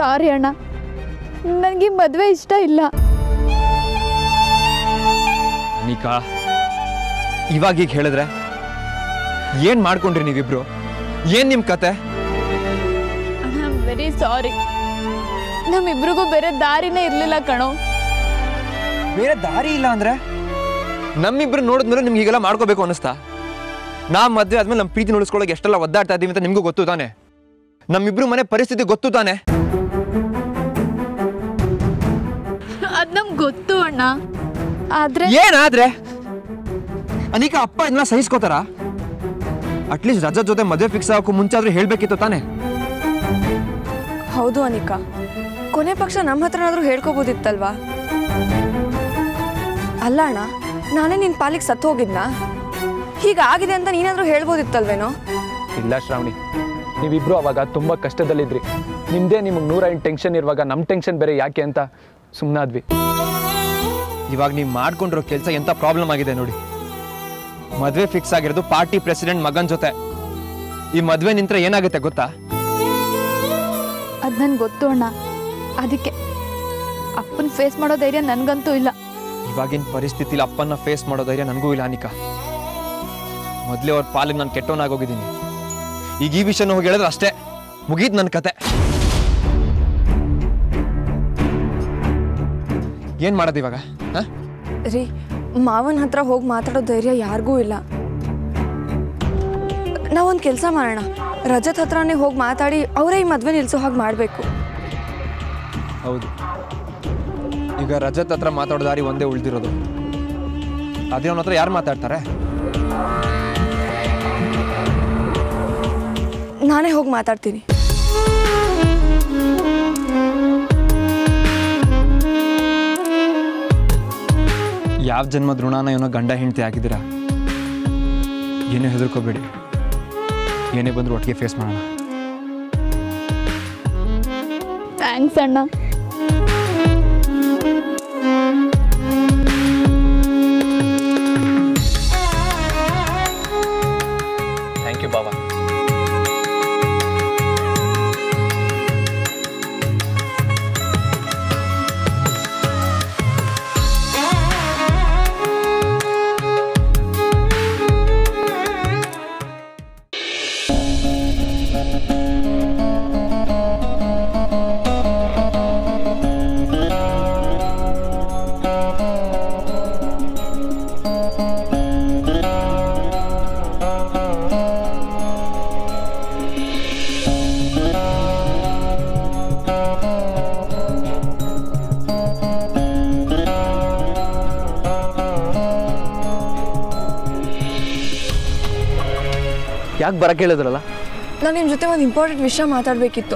ಸಾರಿ ಅಣ್ಣ ನನಗೆ ಮದುವೆ ಇಷ್ಟ ಇಲ್ಲ ಅನಿಕಾ ಇವಾಗ ಈಗ ಹೇಳಿದ್ರೆ ಏನ್ ಮಾಡ್ಕೊಂಡ್ರಿ ನೀವಿಬ್ರು ಏನ್ ನಿಮ್ ಕತೆ ಐ ಆಮ್ ವೆರಿ ಸಾರಿ ನಮ್ಮಿಬ್ರಿಗೂ ಬೇರೆ ದಾರಿನೇ ಇರಲಿಲ್ಲ ಕಣೋ ಬೇರೆ ದಾರಿ ಇಲ್ಲ ಅಂದ್ರೆ ನಮ್ಮಿಬ್ರು ನೋಡಿದ್ಮೇಲೆ ನಿಮ್ಗೆ ಹೀಗೆಲ್ಲ ಮಾಡ್ಕೋಬೇಕು ಅನಿಸ್ತಾ ನಾ ಮದ್ವೆ ಆದ್ಮೇಲೆ ನಮ್ಮ ಪ್ರೀತಿ ಉಳಿಸ್ಕೊಳ್ಳೋಕೆ ಎಷ್ಟೆಲ್ಲ ಒದ್ದಾಡ್ತಾ ಇದೀವಿ ಅಂತ ನಿಮ್ಗೂ ಗೊತ್ತು ತಾನೆ ನಮ್ಮಿಬ್ರು ಮನೆ ಪರಿಸ್ಥಿತಿ ಗೊತ್ತು ತಾನೆ ಅದು ನಮ್ಗೆ ಗೊತ್ತು ಅಣ್ಣ ಆದ್ರೆ ಏನಾದ್ರೆ ಅನಿಕಾ ಅಪ್ಪ ಇದನ್ನ ಸಹಿಸ್ಕೋತಾರ ಅಟ್ಲೀಸ್ಟ್ ರಜತ್ ಜೊತೆ ಮದುವೆ ಫಿಕ್ಸ್ ಆಗೋಕ್ಕೂ ಮುಂಚೆ ಆದ್ರೂ ಹೇಳ್ಬೇಕಿತ್ತು ತಾನೆ ಹೌದು ಅನಿಕಾ ಕೊನೆ ಪಕ್ಷ ನಮ್ಮ ಹತ್ರನಾದ್ರೂ ಹೇಳ್ಕೊಬೋದಿತ್ತಲ್ವಾ ಅಲ್ಲ ಅಣ್ಣ ನಾನೇ ನಿನ್ನ ಪಾಲಿಗೆ ಸತ್ತು ಹೋಗಿದ್ನಾ ಹೀಗಾಗಿದೆ ಅಂತ ನೀನಾದ್ರೂ ಹೇಳ್ಬೋದಿತ್ತಲ್ವೇನೋ ಇಲ್ಲ ಶ್ರಾವಣಿ ನೀವಿಬ್ರು ಅವಾಗ ತುಂಬ ಕಷ್ಟದಲ್ಲಿದ್ರಿ ನಿಮ್ಮದೇ ನಿಮಗೆ ನೂರ ಎಂಟು ಟೆನ್ಷನ್ ಇರುವಾಗ ನಮ್ಮ ಟೆನ್ಷನ್ ಬೇರೆ ಯಾಕೆ ಅಂತ ಸುಮ್ಮನಾದ್ವಿ ಇವಾಗ ನೀವು ಮಾಡ್ಕೊಂಡಿರೋ ಕೆಲಸ ಎಂತ ಪ್ರಾಬ್ಲಮ್ ಆಗಿದೆ ನೋಡಿ ಮದ್ವೆ ಫಿಕ್ಸ್ ಆಗಿರೋದು ಪಾರ್ಟಿ ಪ್ರೆಸಿಡೆಂಟ್ ಮಗನ್ ಜೊತೆ ಈ ಮದ್ವೆ ನಿಂತ್ರೆ ಏನಾಗುತ್ತೆ ಗೊತ್ತಾ ಅದು ನನ್ಗೆ ಗೊತ್ತು ಅಣ್ಣ ಅದಕ್ಕೆ ಅಪ್ಪನ ಫೇಸ್ ಮಾಡೋ ಧೈರ್ಯ ನನಗಂತೂ ಇಲ್ಲ ಇವಾಗಿನ ಪರಿಸ್ಥಿತಿಲಿ ಅಪ್ಪನ್ನ ಫೇಸ್ ಮಾಡೋ ಧೈರ್ಯ ನನಗೂ ಇಲ್ಲ ಅನಿಕಾ ಮೊದಲೇ ಅವ್ರ ಪಾಲಿಗೆ ನಾನು ಕೆಟ್ಟವನಾಗೋಗಿದ್ದೀನಿ ಈಗ ಈ ವಿಷಯನ ಹೋಗಿ ಹೇಳಿದ್ರೆ ಅಷ್ಟೇ ಮುಗೀತು ನನ್ನ ಕತೆ ಏನ್ ಮಾಡೋದು ಇವಾಗ ಹಾ ರೀ ಮಾವನ ಹತ್ರ ಹೋಗಿ ಮಾತಾಡೋ ಧೈರ್ಯ ಯಾರಿಗೂ ಇಲ್ಲ ನಾವೊಂದು ಕೆಲಸ ಮಾಡೋಣ ರಜತ್ ಹತ್ರನೇ ಹೋಗಿ ಮಾತಾಡಿ ಅವರೇ ಈ ಮದುವೆ ನಿಲ್ಸೋ ಹಾಗೆ ಮಾಡಬೇಕು ಹೌದು ಈಗ ರಜತ್ ಹತ್ರ ಮಾತಾಡೋ ದಾರಿ ಒಂದೇ ಉಳಿದಿರೋದು ಅದೇ ಅವನ ಹತ್ರ ಯಾರು ಮಾತಾಡ್ತಾರೆ ನಾನೇ ಹೋಗಿ ಮಾತಾಡ್ತೀನಿ ಯಾವ ಜನ್ಮದ ಋಣನ ಏನೋ ಗಂಡ ಹೆಂಡತಿ ಆಗಿದ್ದೀರಾ ಏನೇ ಹೆದರ್ಕೋಬೇಡಿ ಏನೇ ಬಂದರೂ ಒಟ್ಟಿಗೆ ಫೇಸ್ ಮಾಡೋಣ ಥ್ಯಾಂಕ್ಸ್ ಅಣ್ಣ ಥ್ಯಾಂಕ್ ಯು ಬಾಬಾ ಯಾಕೆ ಬರಕ್ಕೆ ಹೇಳಿದ್ರಲ್ಲ ನಾನು ನಿಮ್ಮ ಜೊತೆ ಒಂದು ಇಂಪಾರ್ಟೆಂಟ್ ವಿಷಯ ಮಾತಾಡಬೇಕಿತ್ತು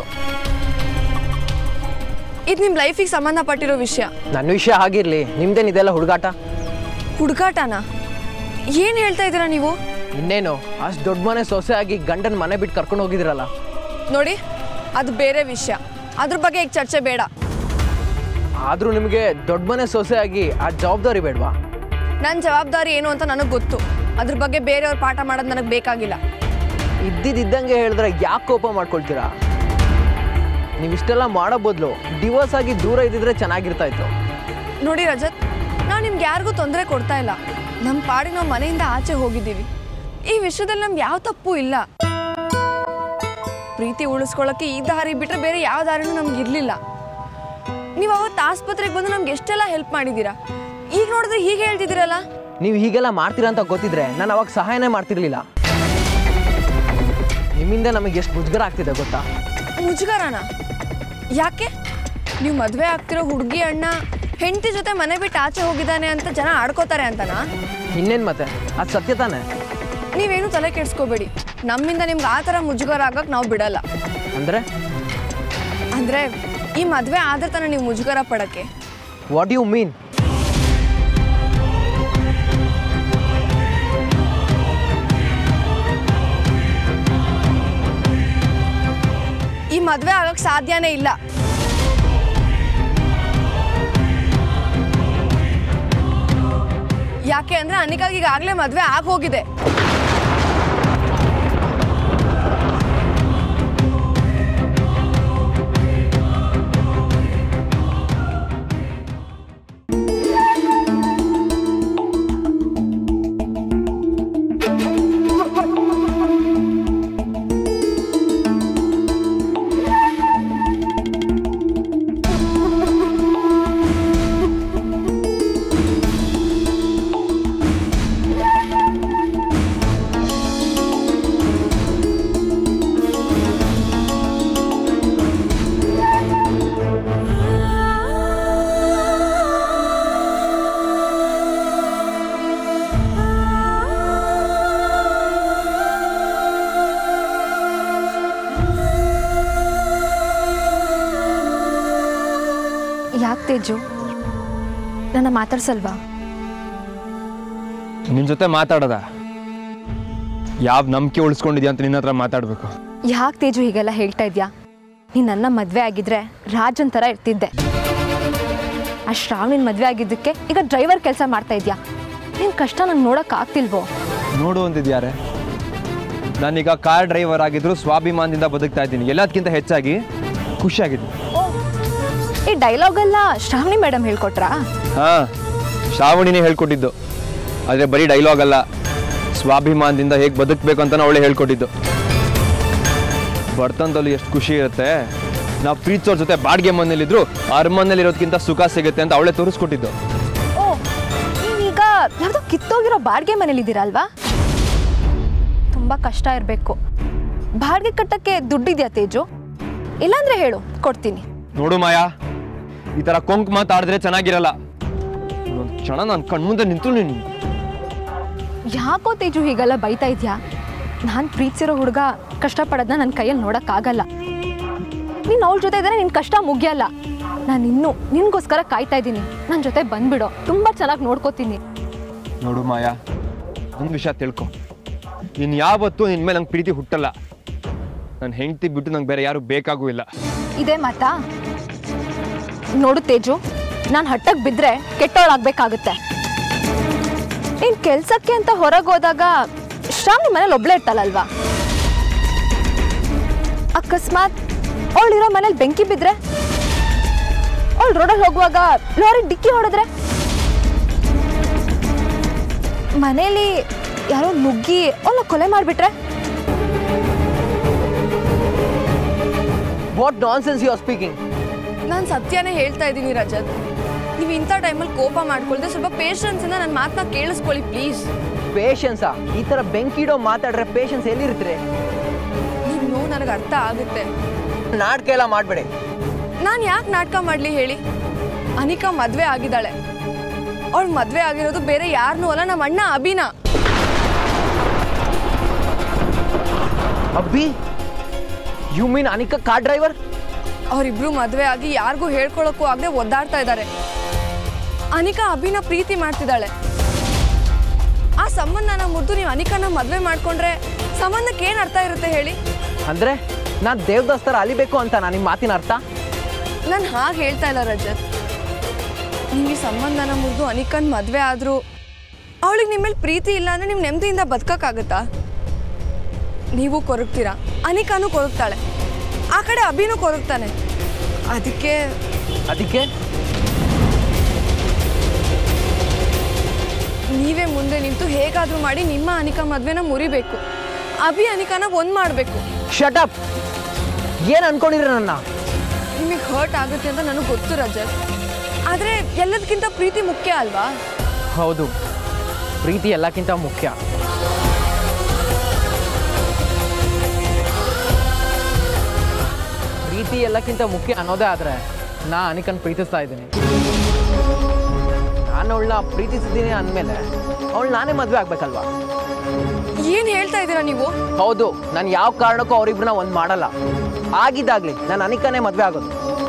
ಇದು ನಿಮ್ಮ ಲೈಫಿಗೆ ಸಂಬಂಧಪಟ್ಟಿರೋ ವಿಷಯ ನನ್ನ ವಿಷಯ ಆಗಿರಲಿ ನಿಮ್ದೇನು ಇದೆಲ್ಲ ಹುಡುಗಾಟ ಹುಡುಗಾಟನ ಏನು ಹೇಳ್ತಾ ಇದ್ದೀರಾ ನೀವು ಇನ್ನೇನು ಅಷ್ಟು ದೊಡ್ಡ ಮನೆ ಸೊಸೆ ಆಗಿ ಗಂಡನ ಮನೆ ಬಿಟ್ಟು ಕರ್ಕೊಂಡು ಹೋಗಿದ್ರಲ್ಲ ನೋಡಿ ಅದು ಬೇರೆ ವಿಷಯ ಅದ್ರ ಬಗ್ಗೆ ಈಗ ಚರ್ಚೆ ಬೇಡ ಆದರೂ ನಿಮಗೆ ದೊಡ್ಡ ಮನೆ ಸೊಸೆ ಆಗಿ ಆ ಜವಾಬ್ದಾರಿ ಬೇಡವಾ ನನ್ನ ಜವಾಬ್ದಾರಿ ಏನು ಅಂತ ನನಗೆ ಗೊತ್ತು ಅದ್ರ ಬಗ್ಗೆ ಬೇರೆಯವ್ರ ಪಾಠ ಮಾಡೋದು ನನಗೆ ಬೇಕಾಗಿಲ್ಲ ಇದ್ದಿದ್ದಂಗೆ ಹೇಳಿದ್ರೆ ಯಾಕೆ ಕೋಪ ಮಾಡ್ಕೊಳ್ತೀರಾ ನೀವು ಇಷ್ಟೆಲ್ಲ ಮಾಡೋ ಬದಲು ಡಿವೋರ್ಸ್ ಆಗಿ ದೂರ ಇದ್ದಿದ್ರೆ ಚೆನ್ನಾಗಿರ್ತಾ ಇತ್ತು ನೋಡಿ ರಜತ್ ನಾವು ನಿಮ್ಗೆ ಯಾರಿಗೂ ತೊಂದರೆ ಕೊಡ್ತಾ ಇಲ್ಲ ನಮ್ಮ ಪಾಡಿಗೆ ನಾವು ಮನೆಯಿಂದ ಆಚೆ ಹೋಗಿದ್ದೀವಿ ಈ ವಿಷಯದಲ್ಲಿ ನಮ್ಗೆ ಯಾವ ತಪ್ಪು ಇಲ್ಲ ಪ್ರೀತಿ ಉಳಿಸ್ಕೊಳ್ಳೋಕ್ಕೆ ಈ ದಾರಿ ಬಿಟ್ಟರೆ ಬೇರೆ ಯಾವ ದಾರಿನೂ ನಮ್ಗೆ ಇರಲಿಲ್ಲ ನೀವು ಅವತ್ತು ಆಸ್ಪತ್ರೆಗೆ ಬಂದು ನಮ್ಗೆ ಎಷ್ಟೆಲ್ಲ ಹೆಲ್ಪ್ ಮಾಡಿದ್ದೀರಾ ಈಗ ನೋಡಿದ್ರೆ ಹೀಗೆ ಹೇಳ್ತಿದ್ದೀರಲ್ಲ ನೀವು ಹೀಗೆಲ್ಲ ಮಾಡ್ತೀರಾ ಅಂತ ಗೊತ್ತಿದ್ರೆ ನಾನು ಅವಾಗ ಸಹಾಯನೇ ಮಾಡ್ತಿರ್ಲಿಲ್ಲ ನಿಮ್ಮಿಂದ ನಮಗೆ ಎಷ್ಟು ಮುಜುಗರ ಆಗ್ತಿದೆ ಗೊತ್ತಾ ಮುಜುಗರನ ಯಾಕೆ ನೀವು ಮದುವೆ ಆಗ್ತಿರೋ ಹುಡುಗಿ ಅಣ್ಣ ಹೆಂಡತಿ ಜೊತೆ ಮನೆ ಬಿಟ್ಟು ಆಚೆ ಹೋಗಿದ್ದಾನೆ ಅಂತ ಜನ ಆಡ್ಕೋತಾರೆ ಅಂತನಾ ಇನ್ನೇನು ಮತ್ತೆ ಅದು ಸತ್ಯ ತಾನೆ ನೀವೇನು ತಲೆ ಕೆಡಿಸ್ಕೋಬೇಡಿ ನಮ್ಮಿಂದ ನಿಮ್ಗೆ ಆ ಥರ ಮುಜುಗರ ಆಗಕ್ಕೆ ನಾವು ಬಿಡಲ್ಲ ಅಂದರೆ ಅಂದರೆ ಈ ಮದುವೆ ಆದ್ರೆ ತಾನೇ ನೀವು ಮುಜುಗರ ಪಡೋಕ್ಕೆ ವಾಟ್ ಯು ಮೀನ್ ಈ ಮದುವೆ ಆಗಕ್ಕೆ ಸಾಧ್ಯನೇ ಇಲ್ಲ ಯಾಕೆ ಅಂದರೆ ಅನಿಕಾಗ ಈಗಾಗಲೇ ಮದುವೆ ಆಗಿ ಹೋಗಿದೆ ತೇಜು ನನ್ನ ಮಾತಾಡ್ಸಲ್ವಾ ನಿನ್ನ ಜೊತೆ ಮಾತಾಡೋದ ಯಾವ ನಂಬಿಕೆ ಉಳಿಸ್ಕೊಂಡಿದ್ಯಾ ಅಂತ ನಿನ್ನ ಹತ್ರ ಮಾತಾಡಬೇಕು ಯಾಕೆ ತೇಜು ಹೀಗೆಲ್ಲ ಹೇಳ್ತಾ ಇದ್ಯಾ ನೀನು ನನ್ನ ಮದುವೆ ಆಗಿದ್ರೆ ರಾಜನ್ ಥರ ಇರ್ತಿದ್ದೆ ಆ ಶ್ರಾವಣಿನ ಮದುವೆ ಆಗಿದ್ದಕ್ಕೆ ಈಗ ಡ್ರೈವರ್ ಕೆಲಸ ಮಾಡ್ತಾ ಇದ್ಯಾ ನಿನ್ನ ಕಷ್ಟ ನಂಗೆ ನೋಡೋಕೆ ಆಗ್ತಿಲ್ವೋ ನೋಡು ಅಂದಿದ್ಯಾರೆ ನಾನೀಗ ಕಾರ್ ಡ್ರೈವರ್ ಆಗಿದ್ರು ಸ್ವಾಭಿಮಾನದಿಂದ ಬದುಕ್ತಾ ಇದ್ದೀನಿ ಎಲ್ಲದಕ್ಕಿಂತ ಹೆಚ್ಚಾಗಿ ಖುಷಿಯಾಗಿದ್ದೀನಿ ಈ ಡೈಲಾಗೆಲ್ಲ ಶ್ರಾವಣಿ ಮೇಡಮ್ ಹೇಳ್ಕೊಟ್ರಾ ಹಾಂ ಶ್ರಾವಣಿನೇ ಹೇಳ್ಕೊಟ್ಟಿದ್ದು ಆದರೆ ಬರೀ ಡೈಲಾಗ್ ಅಲ್ಲ ಸ್ವಾಭಿಮಾನದಿಂದ ಹೇಗೆ ಬದುಕಬೇಕು ಅಂತ ಅವಳೇ ಹೇಳ್ಕೊಟ್ಟಿದ್ದು ಬರ್ತನದಲ್ಲಿ ಎಷ್ಟು ಖುಷಿ ಇರುತ್ತೆ ನಾವು ಪ್ರೀತಿಸೋರ್ ಜೊತೆ ಬಾಡಿಗೆ ಮನೇಲಿದ್ರು ಅರಮನೇಲಿ ಇರೋದಕ್ಕಿಂತ ಸುಖ ಸಿಗುತ್ತೆ ಅಂತ ಅವಳೇ ತೋರಿಸ್ಕೊಟ್ಟಿದ್ದು ಓ ನೀವೀಗ ಯಾವುದೋ ಕಿತ್ತೋಗಿರೋ ಬಾಡಿಗೆ ಮನೇಲಿದ್ದೀರಾ ಅಲ್ವಾ ತುಂಬ ಕಷ್ಟ ಇರಬೇಕು ಬಾಡಿಗೆ ಕಟ್ಟಕ್ಕೆ ದುಡ್ಡಿದ್ಯಾ ತೇಜು ಇಲ್ಲಾಂದ್ರೆ ಹೇಳು ಕೊಡ್ತೀನಿ ನೋಡು ಮಾಯಾ ಈ ಥರ ಕೊಂಕ್ ಮಾತಾಡಿದ್ರೆ ಚೆನ್ನಾಗಿರಲ್ಲ ಒಂದು ಕ್ಷಣ ನಾನು ಕಣ್ಮುಂದೆ ನಿಂತು ನೀನು ಯಾಕೋ ತೇಜು ಹೀಗೆಲ್ಲ ಬೈತಾ ಇದ್ಯಾ ನಾನು ಪ್ರೀತಿಸಿರೋ ಹುಡುಗ ಕಷ್ಟಪಡೋದನ್ನ ನನ್ನ ಕೈಯಲ್ಲಿ ನೋಡೋಕ್ಕಾಗಲ್ಲ ನೀನು ಅವಳ ಜೊತೆ ಇದ್ದರೆ ನಿನ್ನ ಕಷ್ಟ ಮುಗಿಯಲ್ಲ ನಾನು ಇನ್ನೂ ನಿನಗೋಸ್ಕರ ಕಾಯ್ತಾ ಇದ್ದೀನಿ ನನ್ನ ಜೊತೆ ಬಂದ್ಬಿಡು ತುಂಬ ಚೆನ್ನಾಗಿ ನೋಡ್ಕೋತೀನಿ ನೋಡು ಮಾಯಾ ಒಂದು ವಿಷಯ ತಿಳ್ಕೊ ಇನ್ನು ಯಾವತ್ತೂ ನಿನ್ನ ಮೇಲೆ ನಂಗೆ ಪ್ರೀತಿ ಹುಟ್ಟಲ್ಲ ನನ್ನ ಹೆಂಡತಿ ಬಿಟ್ಟು ನಂಗೆ ಬೇರೆ ಯಾರು ಬೇಕಾಗೂ ಇಲ್ಲ ಇದೇ ಮಾತಾ ನೋಡು ತೇಜು ನಾನು ಹಟ್ಟಕ್ಕೆ ಬಿದ್ದರೆ ಕೆಟ್ಟವಳಾಗಬೇಕಾಗುತ್ತೆ ನೀನು ಕೆಲಸಕ್ಕೆ ಅಂತ ಹೊರಗೆ ಹೋದಾಗ ಶ್ರಾವಣಿ ಮನೇಲಿ ಒಬ್ಳೇ ಇರ್ತಾಳಲ್ವಾ ಅಕಸ್ಮಾತ್ ಅವಳಿರೋ ಮನೇಲಿ ಬೆಂಕಿ ಬಿದ್ದರೆ ಅವಳು ರೋಡಲ್ಲಿ ಹೋಗುವಾಗ ಲಾರಿ ಡಿಕ್ಕಿ ಹೊಡೆದ್ರೆ ಮನೇಲಿ ಯಾರೋ ನುಗ್ಗಿ ಅವಳ ಕೊಲೆ ಮಾಡಿಬಿಟ್ರೆ what nonsense you are speaking ನಾನು ಸತ್ಯನೇ ಹೇಳ್ತಾ ಇದ್ದೀನಿ ರಜತ್ ನೀವು ಇಂಥ ಟೈಮಲ್ಲಿ ಕೋಪ ಮಾಡ್ಕೊಳ್ದೆ ಸ್ವಲ್ಪ ಪೇಷನ್ಸಿಂದ ನನ್ನ ಮಾತನ್ನ ಕೇಳಿಸ್ಕೊಳ್ಳಿ ಪ್ಲೀಸ್ ಪೇಷನ್ಸಾ ಈ ಥರ ಬೆಂಕಿಡೋ ಮಾತಾಡ್ರೆ ಪೇಷನ್ಸ್ ಎಲ್ಲಿರ್ತೀರಿ ನೀವು ನೋವು ನನಗೆ ಅರ್ಥ ಆಗುತ್ತೆ ನಾಟಕ ಎಲ್ಲ ಮಾಡಬೇಡಿ ನಾನು ಯಾಕೆ ನಾಟಕ ಮಾಡಲಿ ಹೇಳಿ ಅನಿಕಾ ಮದುವೆ ಆಗಿದ್ದಾಳೆ ಅವಳು ಮದುವೆ ಆಗಿರೋದು ಬೇರೆ ಯಾರನ್ನೂ ಅಲ್ಲ ನಮ್ಮ ಅಣ್ಣ ಅಭಿನ Abbi you mean Anika car driver ಅವರಿಬ್ರು ಮದುವೆ ಆಗಿ ಯಾರಿಗೂ ಹೇಳ್ಕೊಳಕ್ಕೂ ಆಗದೆ ಒದ್ದಾಡ್ತಾ ಇದ್ದಾರೆ ಅನಿಕಾ ಅಭಿನ ಪ್ರೀತಿ ಮಾಡ್ತಿದ್ದಾಳೆ ಆ ಸಂಬಂಧನ ಮುರಿದು ನೀವು ಅನಿಕಾನ ಮದುವೆ ಮಾಡ್ಕೊಂಡ್ರೆ ಸಂಬಂಧಕ್ಕೆ ಏನು ಅರ್ಥ ಇರುತ್ತೆ ಹೇಳಿ ಅಂದ್ರೆ ನಾನು ದೇವದಾಸ್ ಥರ ಅಲಿಬೇಕು ಅಂತ ನಾನು ನಿಮ್ಮ ಮಾತಿನ ಅರ್ಥ ನಾನು ಹಾಗೆ ಹೇಳ್ತಾ ಇಲ್ಲ ರಜತ್ ನೀವು ಈ ಸಂಬಂಧನ ಮುರಿದು ಅನಿಕನ್ ಮದುವೆ ಆದರೂ ಅವಳಿಗೆ ನಿಮ್ಮ ಮೇಲೆ ಪ್ರೀತಿ ಇಲ್ಲ ಅಂದರೆ ನೀವು ನೆಮ್ಮದಿಯಿಂದ ಬದುಕೋಕ್ಕಾಗತ್ತಾ ನೀವು ಕೊರಗ್ತೀರಾ ಅನಿಕಾನು ಕೊರಗ್ತಾಳೆ ಆ ಕಡೆ ಅಭಿನೂ ಕೊರಗ್ತಾನೆ ಅದಕ್ಕೆ ಅದಕ್ಕೆ ನೀವೇ ಮುಂದೆ ನಿಂತು ಹೇಗಾದರೂ ಮಾಡಿ ನಿಮ್ಮ ಅನಿಕಾ ಮದುವೆನ ಮುರಿಬೇಕು ಅಭಿ ಅನಿಕಾನ ಒಂದು ಮಾಡಬೇಕು ಶಟ್ ಅಪ್ ಏನು ಅನ್ಕೊಂಡಿದ್ರೆ ನನ್ನ ನಿಮಗೆ ಹರ್ಟ್ ಆಗುತ್ತೆ ಅಂತ ನನಗೆ ಗೊತ್ತು ರಜತ್ ಆದರೆ ಎಲ್ಲದಕ್ಕಿಂತ ಪ್ರೀತಿ ಮುಖ್ಯ ಅಲ್ವಾ ಹೌದು ಪ್ರೀತಿ ಎಲ್ಲಕ್ಕಿಂತ ಮುಖ್ಯ ಪ್ರೀತಿ ಎಲ್ಲಕ್ಕಿಂತ ಮುಖ್ಯ ಅನ್ನೋದೇ ಆದರೆ ನಾ ಅನಿಕನ್ ಪ್ರೀತಿಸ್ತಾ ಇದ್ದೀನಿ ನಾನು ಅವಳನ್ನ ಪ್ರೀತಿಸಿದ್ದೀನಿ ಅಂದಮೇಲೆ ಅವಳು ನಾನೇ ಮದುವೆ ಆಗ್ಬೇಕಲ್ವಾ ಏನು ಹೇಳ್ತಾ ಇದ್ದೀರಾ ನೀವು ಹೌದು ನಾನು ಯಾವ ಕಾರಣಕ್ಕೂ ಅವರಿಬ್ರನ್ನ ಒಂದು ಮಾಡಲ್ಲ ಆಗಿದ್ದಾಗ್ಲಿ ನಾನು ಅನಿಕನೇ ಮದುವೆ ಆಗೋದು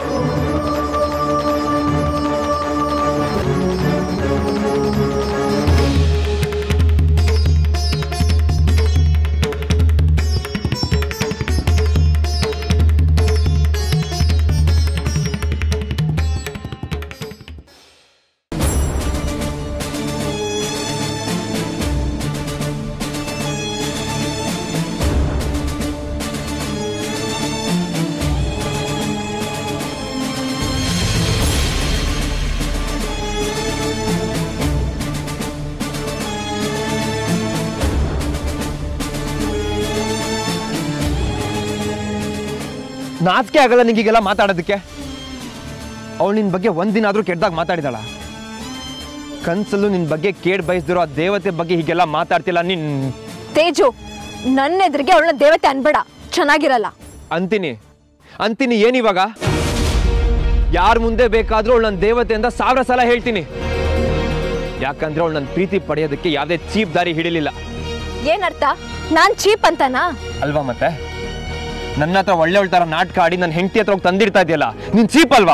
ನಾಚಿಕೆ ಆಗಲ್ಲ ನಿಂಗೀಗೆಲ್ಲ ಮಾತಾಡೋದಕ್ಕೆ ಅವಳು ನಿನ್ನ ಬಗ್ಗೆ ಒಂದಿನ ಆದರೂ ಕೆಟ್ಟದಾಗ ಮಾತಾಡಿದಾಳ ಕನ್ಸಲ್ಲೂ ನಿನ್ನ ಬಗ್ಗೆ ಕೇಡ್ ಬಯಸ್ದಿರೋ ಆ ದೇವತೆ ಬಗ್ಗೆ ಹೀಗೆಲ್ಲ ಮಾತಾಡ್ತಿಲ್ಲ ನೀನ್ ತೇಜು ನನ್ನ ಎದುರಿಗೆ ಅವಳನ್ನ ದೇವತೆ ಅನ್ಬೇಡ ಚೆನ್ನಾಗಿರಲ್ಲ ಅಂತೀನಿ ಅಂತೀನಿ ಏನಿವಾಗ ಯಾರ ಮುಂದೆ ಬೇಕಾದ್ರೂ ಅವಳು ನನ್ನ ದೇವತೆ ಅಂತ ಸಾವಿರ ಸಲ ಹೇಳ್ತೀನಿ ಯಾಕಂದ್ರೆ ಅವಳು ನನ್ನ ಪ್ರೀತಿ ಪಡೆಯೋದಕ್ಕೆ ಯಾವುದೇ ಚೀಪ್ ದಾರಿ ಹಿಡಿಲಿಲ್ಲ ಏನರ್ಥ ನಾನ್ ಚೀಪ್ ಅಂತನಾ ಅಲ್ವಾ ಮತ್ತೆ ನನ್ನ ಹತ್ರ ಒಳ್ಳೆ ಒಳ್ಳೆ ಥರ ನಾಟಕ ಆಡಿ ನನ್ನ ಹೆಂಡತಿ ಹತ್ರ ಹೋಗಿ ತಂದಿರ್ತಾ ಇದೆಯಲ್ಲ ನೀನ್ ಚೀಪ್ ಅಲ್ವಾ ತೇಜು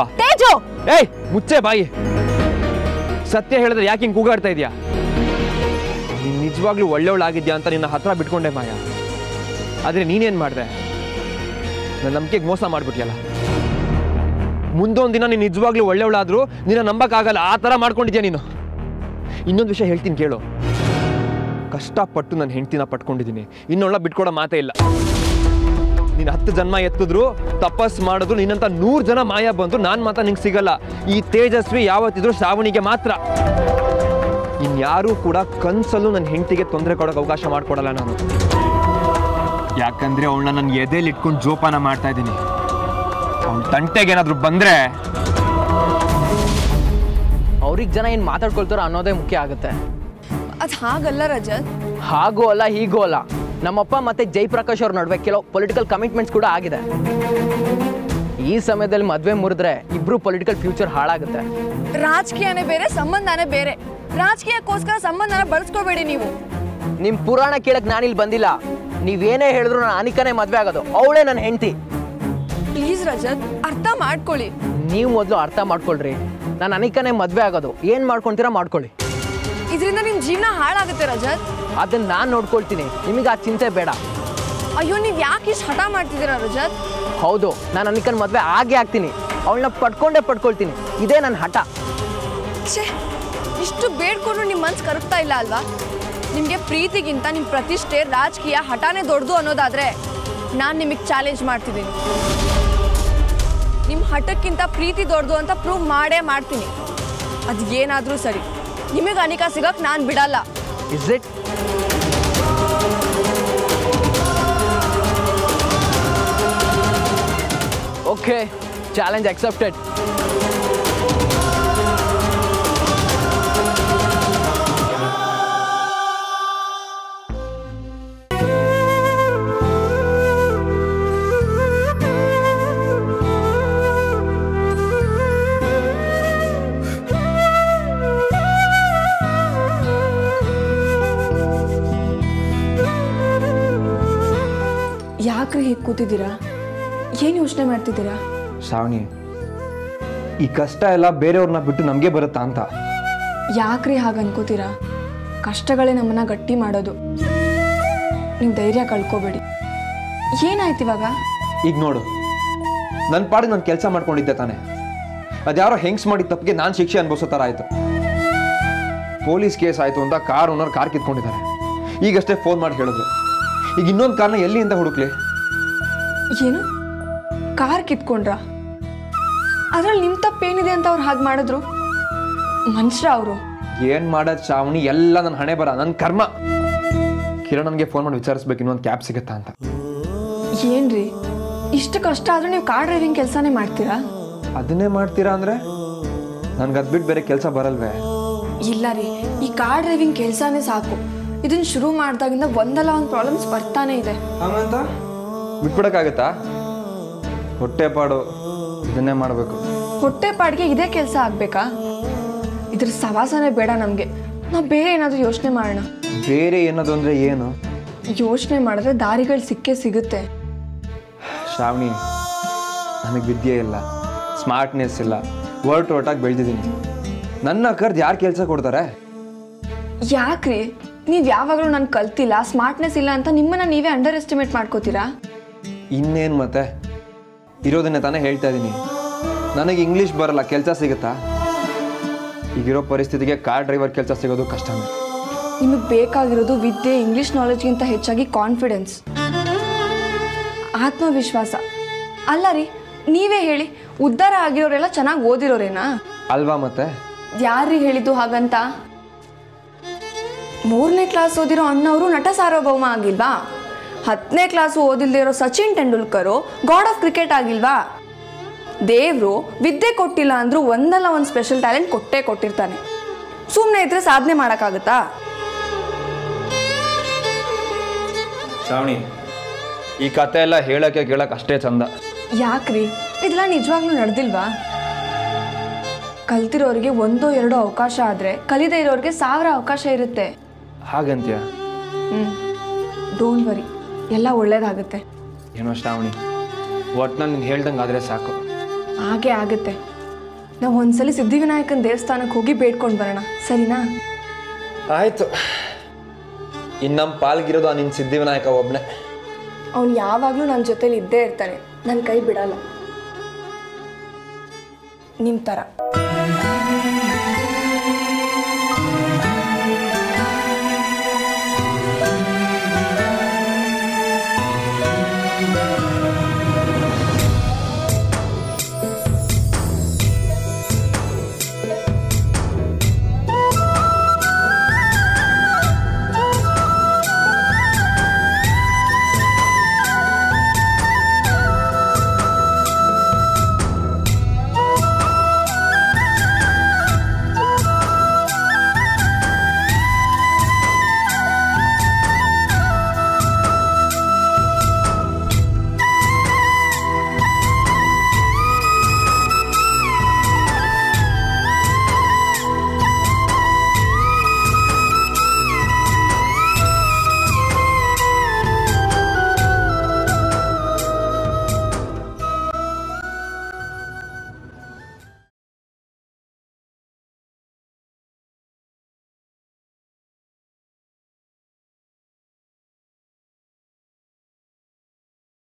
ಮುಚ್ಚು ಏಯ್ ಮುಚ್ಚೆ ಬಾಯಿ ಸತ್ಯ ಹೇಳಿದ್ರೆ ಯಾಕೆ ಹಿಂಗೆ ಕೂಗಾಡ್ತಾ ಇದೀಯಾ ನೀನು ನಿಜವಾಗ್ಲೂ ಒಳ್ಳೆಯವಳಾಗಿದ್ಯಾ ಅಂತ ನಿನ್ನ ಹತ್ರ ಬಿಟ್ಕೊಂಡೆ ಮಾಯ ಆದರೆ ನೀನೇನು ಮಾಡಿದೆ ನನ್ನ ನಂಬಿಕೆಗೆ ಮೋಸ ಮಾಡ್ಬಿಟ್ಯಲ್ಲ ಮುಂದೊಂದು ದಿನ ನೀನು ನಿಜವಾಗ್ಲೂ ಒಳ್ಳೆಯವಳಾದ್ರೂ ನಿನ್ನ ನಂಬಕ್ಕಾಗಲ್ಲ ಆ ಥರ ಮಾಡ್ಕೊಂಡಿದ್ಯಾ ನೀನು ಇನ್ನೊಂದು ವಿಷಯ ಹೇಳ್ತೀನಿ ಕೇಳು ಕಷ್ಟಪಟ್ಟು ನನ್ನ ಹೆಂಡ್ತಿನ ಪಟ್ಕೊಂಡಿದ್ದೀನಿ ಇನ್ನೊಳ್ಳ ಬಿಟ್ಕೊಡೋ ಮಾತೇ ಇಲ್ಲ ನೀನು ಹತ್ತು ಜನ್ಮ ಎತ್ತಿದ್ರು ತಪಸ್ ಮಾಡಿದ್ರು ನಿನ್ನಂತ ನೂರು ಜನ ಮಾಯ ಬಂದ್ರು ನಾನು ಮಾತ್ರ ನಿಂಗೆ ಸಿಗಲ್ಲ ಈ ತೇಜಸ್ವಿ ಯಾವತ್ತಿದ್ರು ಶ್ರಾವಣಿಗೆ ಮಾತ್ರ ಇನ್ಯಾರೂ ಕೂಡ ಕನ್ಸಲ್ಲೂ ನನ್ನ ಹೆಂಡತಿಗೆ ತೊಂದರೆ ಕೊಡೋಕೆ ಅವಕಾಶ ಮಾಡ್ಕೊಡಲ್ಲ ನಾನು ಯಾಕಂದ್ರೆ ಅವಳನ್ನ ನನ್ನ ಎದೆಲಿ ಇಟ್ಕೊಂಡು ಜೋಪಾನ ಮಾಡ್ತಾ ಇದ್ದೀನಿ ಅವಳ ತಂಟೆಗೆ ಏನಾದರೂ ಬಂದ್ರೆ ಅವ್ರಿಗೆ ಜನ ಏನು ಮಾತಾಡ್ಕೊಳ್ತಾರೋ ಅನ್ನೋದೇ ಮುಖ್ಯ ಆಗುತ್ತೆ ಅದು ಹಾಗಲ್ಲ ರಜತ್ ಹಾಗೂ ಅಲ್ಲ ಹೀಗೂ ಅಲ್ಲ ನಮ್ಮಪ್ಪ ಮತ್ತೆ ಜಯಪ್ರಕಾಶ್ ಅವ್ರ ನಡುವೆ ಕೆಲವು ಪೊಲಿಟಿಕಲ್ ಕಮಿಟ್ಮೆಂಟ್ಸ್ ಕೂಡ ಆಗಿದೆ ಈ ಸಮಯದಲ್ಲಿ ಮದುವೆ ಮುರಿದ್ರೆ ಇಬ್ರು ಪೊಲಿಟಿಕಲ್ ಫ್ಯೂಚರ್ ಹಾಳಾಗುತ್ತೆ ರಾಜಕೀಯನೇ ಬೇರೆ ಸಂಬಂಧನೇ ಬೇರೆ ರಾಜಕೀಯಕ್ಕೋಸ್ಕರ ಸಂಬಂಧನ ಬಳಸ್ಕೋಬೇಡಿ ನೀವು ನಿಮ್ಮ ಪುರಾಣ ಕೇಳಕ್ ನಾನಿಲ್ಲಿ ಬಂದಿಲ್ಲ ನೀವೇನೇ ಹೇಳಿದ್ರು ನಾನು ಅನಿಕನೇ ಮದುವೆ ಆಗೋದು ಅವಳೇ ನನ್ನ ಹೆಂಡತಿ ಪ್ಲೀಸ್ ರಜತ್ ಅರ್ಥ ಮಾಡ್ಕೊಳ್ಳಿ ನೀವು ಮೊದಲು ಅರ್ಥ ಮಾಡ್ಕೊಳ್ರಿ ನಾನು ಅನಿಕನೇ ಮದುವೆ ಆಗೋದು ಏನು ಮಾಡ್ಕೊಳ್ತೀರಾ ಮಾಡ್ಕೊಳ್ಳಿ ಇದರಿಂದ ನಿಮ್ ಜೀವನ ಹಾಳಾಗುತ್ತೆ ರಜತ್ ಅದನ್ನ ನಾನು ನೋಡ್ಕೊಳ್ತೀನಿ ನಿಮಗೆ ಆ ಚಿಂತೆ ಬೇಡ ಅಯ್ಯೋ ನೀವ್ ಯಾಕೆ ಇಷ್ಟು ಹಠ ಮಾಡ್ತಿದ್ದೀರಾ ರಜತ್ ಹೌದು ನಾನು ಅನಿಕನ್ ಮದುವೆ ಆಗೇ ಆಗ್ತೀನಿ ಅವಳನ್ನ ಪಡ್ಕೊಂಡೇ ಪಡ್ಕೊಳ್ತೀನಿ ಇದೇ ನನ್ನ ಹಠ ಛೇ ಇಷ್ಟು ಬೇಡ್ಕೊಂಡ್ರು ನಿಮ್ಮ ಮನ್ಸು ಕರಗ್ತಾ ಇಲ್ಲ ಅಲ್ವಾ ನಿಮಗೆ ಪ್ರೀತಿಗಿಂತ ನಿಮ್ಮ ಪ್ರತಿಷ್ಠೆ ರಾಜಕೀಯ ಹಠಾನೇ ದೊಡ್ಡದು ಅನ್ನೋದಾದ್ರೆ ನಾನು ನಿಮಗೆ ಚಾಲೆಂಜ್ ಮಾಡ್ತಿದ್ದೀನಿ ನಿಮ್ಮ ಹಠಕ್ಕಿಂತ ಪ್ರೀತಿ ದೊಡ್ಡದು ಅಂತ ಪ್ರೂವ್ ಮಾಡೇ ಮಾಡ್ತೀನಿ ಅದು ಏನಾದರೂ ಸರಿ ನಿಮಗೆ ಅನಿಕಾ ಸಿಗಕ್ಕೆ ನಾನು ಬಿಡಲ್ಲ is it okay challenge accepted ಯಾಕ್ರಿ ಹೀಗೆ ಕೂತಿದ್ದೀರಾ ಏನು ಯೋಚನೆ ಮಾಡ್ತಿದ್ದೀರಾ ಶ್ರಾವಣಿ ಈ ಕಷ್ಟ ಎಲ್ಲ ಬೇರೆಯವ್ರನ್ನ ಬಿಟ್ಟು ನಮಗೆ ಬರುತ್ತಾ ಅಂತ ಯಾಕ್ರಿ ಹಾಗೆ ಅನ್ಕೋತೀರಾ ಕಷ್ಟಗಳೇ ನಮ್ಮನ್ನ ಗಟ್ಟಿ ಮಾಡೋದು ನೀವು ಧೈರ್ಯ ಕಳ್ಕೊಬೇಡಿ ಏನಾಯ್ತು ಇವಾಗ ಈಗ ನೋಡು ನನ್ನ ಪಾಡಿಗೆ ನಾನು ಕೆಲಸ ಮಾಡ್ಕೊಂಡಿದ್ದೆ ತಾನೆ ಅದ್ಯಾರೋ ಹೆಂಗ್ಸ್ ಮಾಡಿದ ತಪ್ಪಿಗೆ ನಾನು ಶಿಕ್ಷೆ ಅನುಭವಿಸೋ ಥರ ಆಯಿತು ಪೊಲೀಸ್ ಕೇಸ್ ಆಯಿತು ಅಂತ ಕಾರ್ ಓನರ್ ಕಾರ್ ಕಿತ್ಕೊಂಡಿದ್ದಾರೆ ಈಗಷ್ಟೇ ಫೋನ್ ಮಾಡಿ ಹೇಳಿದ್ರು ಈಗ ಇನ್ನೊಂದು ಕಾರ್ನ ಎಲ್ಲಿಂದ ಹುಡುಕ್ಲಿ ಏನು ಕಾರ್ ಕಿತ್ಕೊಂಡ್ರ ಅದ್ರಲ್ಲಿ ನಿಮ್ಮ ತಪ್ಪೇನಿದೆ ಅಂತ ಅವ್ರು ಹಾಗೆ ಮಾಡಿದ್ರು ಮನುಷ್ಯ ಅವರು ಏನು ಮಾಡೋದು ಶ್ರಾವಣಿ ಎಲ್ಲ ನನ್ನ ಹಣೆ ಬರ ನನ್ನ ಕರ್ಮ ಕಿರಣ್ ನನಗೆ ಫೋನ್ ಮಾಡಿ ವಿಚಾರಿಸ್ಬೇಕು ಇನ್ನೊಂದು ಕ್ಯಾಬ್ ಸಿಗುತ್ತಾ ಅಂತ ಏನ್ರಿ ಇಷ್ಟು ಕಷ್ಟ ಆದ್ರೂ ನೀವು ಕಾರ್ ಡ್ರೈವಿಂಗ್ ಕೆಲಸನೇ ಮಾಡ್ತೀರಾ ಅದನ್ನೇ ಮಾಡ್ತೀರಾ ಅಂದರೆ ನನ್ಗೆ ಅದು ಬಿಟ್ಟು ಬೇರೆ ಕೆಲಸ ಬರಲ್ವೇ ಇಲ್ಲ ರೀ ಈ ಕಾರ್ ಡ್ರೈವಿಂಗ್ ಕೆಲಸನೇ ಸಾಕು ಇದನ್ನ ಶುರು ಮಾಡಿದಾಗಿಂದ ಒಂದಲ್ಲ ಒಂದು ಪ್ರಾಬ್ಲಮ್ಸ್ ಬರ್ತಾನೆ ಇದೆ ಹಂಗಂತ ಬಿಟ್ಬಿಡಕ್ಕಾಗತ್ತಾ ಹೊಟ್ಟೆ ಪಾಡು ಇದನ್ನೇ ಮಾಡಬೇಕು ಹೊಟ್ಟೆ ಪಾಡಿಗೆ ಇದೇ ಕೆಲಸ ಆಗ್ಬೇಕಾ ಇದ್ರ ಸವಾಸನೆ ಬೇಡ ನಮಗೆ ನಾವು ಬೇರೆ ಏನಾದರೂ ಯೋಚನೆ ಮಾಡೋಣ ಬೇರೆ ಏನದು ಅಂದರೆ ಏನು ಯೋಚನೆ ಮಾಡಿದ್ರೆ ದಾರಿಗಳು ಸಿಕ್ಕೇ ಸಿಗುತ್ತೆ ಶ್ರಾವಣಿ ನನಗೆ ವಿದ್ಯೆ ಇಲ್ಲ ಸ್ಮಾರ್ಟ್ನೆಸ್ ಇಲ್ಲ ವರ್ಟ್ ಒಟ್ಟಾಗಿ ಬೆಳೆದಿದ್ದೀನಿ ನನ್ನ ಕರ್ದು ಯಾರು ಕೆಲಸ ಕೊಡ್ತಾರೆ ಯಾಕ್ರಿ ನೀವು ಯಾವಾಗಲೂ ನಾನು ಕಲ್ತಿಲ್ಲ ಸ್ಮಾರ್ಟ್ನೆಸ್ ಇಲ್ಲ ಅಂತ ನಿಮ್ಮನ್ನ ನೀವೇ ಅಂಡರ್ ಎಸ್ಟಿಮೇಟ್ ಮಾಡ್ಕೋತೀರಾ ಇನ್ನೇನು ಮತ್ತೆ ಇರೋದನ್ನೇ ತಾನೇ ಹೇಳ್ತಾ ಇದ್ದೀನಿ ನನಗೆ ಇಂಗ್ಲೀಷ್ ಬರಲ್ಲ ಕೆಲಸ ಸಿಗುತ್ತಾ ಈಗಿರೋ ಪರಿಸ್ಥಿತಿಗೆ ಕಾರ್ ಡ್ರೈವರ್ ಕೆಲಸ ಸಿಗೋದು ಕಷ್ಟನೇ ನಿಮಗೆ ಬೇಕಾಗಿರೋದು ವಿದ್ಯೆ ಇಂಗ್ಲಿಷ್ ನಾಲೆಜ್ಗಿಂತ ಹೆಚ್ಚಾಗಿ ಕಾನ್ಫಿಡೆನ್ಸ್ ಆತ್ಮವಿಶ್ವಾಸ ಅಲ್ಲ ರೀ ನೀವೇ ಹೇಳಿ ಉದ್ಧಾರ ಆಗಿರೋರೆಲ್ಲ ಚೆನ್ನಾಗಿ ಓದಿರೋರೇನಾ ಅಲ್ವಾ ಮತ್ತೆ ಯಾರೀ ಹೇಳಿದ್ದು ಹಾಗಂತ ಮೂರನೇ ಕ್ಲಾಸ್ ಓದಿರೋ ಅಣ್ಣವರು ನಟ ಸಾರ್ವಭೌಮ ಆಗಿಲ್ವಾ ಹತ್ತನೇ ಕ್ಲಾಸು ಓದಿಲ್ದೇ ಇರೋ Sachin Tendulkar god of cricket ಆಗಿಲ್ವಾ ದೇವರು ವಿದ್ಯೆ ಕೊಟ್ಟಿಲ್ಲ ಅಂದ್ರೂ ಒಂದಲ್ಲ ಒಂದು ಸ್ಪೆಷಲ್ ಟ್ಯಾಲೆಂಟ್ ಕೊಟ್ಟೇ ಕೊಟ್ಟಿರ್ತಾನೆ ಸುಮ್ಮನೆ ಇದ್ರೆ ಸಾಧನೆ ಮಾಡೋಕ್ಕಾಗತ್ತಾ ಶ್ರಾವಣಿ ಈ ಕತೆ ಎಲ್ಲ ಹೇಳಕ್ಕೆ ಕೇಳಕ್ಕೆ ಅಷ್ಟೇ ಚಂದ ಯಾಕ್ರಿ ಇದೆಲ್ಲ ನಿಜವಾಗ್ಲೂ ನಡೆದಿಲ್ವಾ ಕಲ್ತಿರೋರಿಗೆ ಒಂದೋ ಎರಡೋ ಅವಕಾಶ ಆದರೆ ಕಲಿದೇ ಇರೋರಿಗೆ ಸಾವಿರ ಅವಕಾಶ ಇರುತ್ತೆ ಹಾಗಂತ್ಯ ಹ್ಞೂ ಡೋಂಟ್ ವರಿ ಎಲ್ಲ ಒಳ್ಳೇದಾಗುತ್ತೆ ಏನೋ ಶ್ರಾವಣಿ ಒಟ್ನಲ್ಲಿ ನೀನು ಹೇಳ್ದಂಗೆ ಆದರೆ ಸಾಕು ಹಾಗೆ ಆಗುತ್ತೆ ನಾವು ಒಂದ್ಸಲಿ ಸಿದ್ಧಿವಿನಾಯಕನ ದೇವಸ್ಥಾನಕ್ಕೆ ಹೋಗಿ ಬೇಡ್ಕೊಂಡು ಬರೋಣ ಸರಿನಾ ಆಯಿತು ಇನ್ನು ನಮ್ಮ ಪಾಲ್ಗಿರೋದು ಆ ನಿನ್ನ ಸಿದ್ಧಿವಿನಾಯಕ ಒಬ್ಬನೇ ಅವ್ನು ಯಾವಾಗಲೂ ನನ್ನ ಜೊತೇಲಿ ಇದ್ದೇ ಇರ್ತಾನೆ ನನ್ನ ಕೈ ಬಿಡಲ್ಲ ನಿಮ್ಮ ಥರ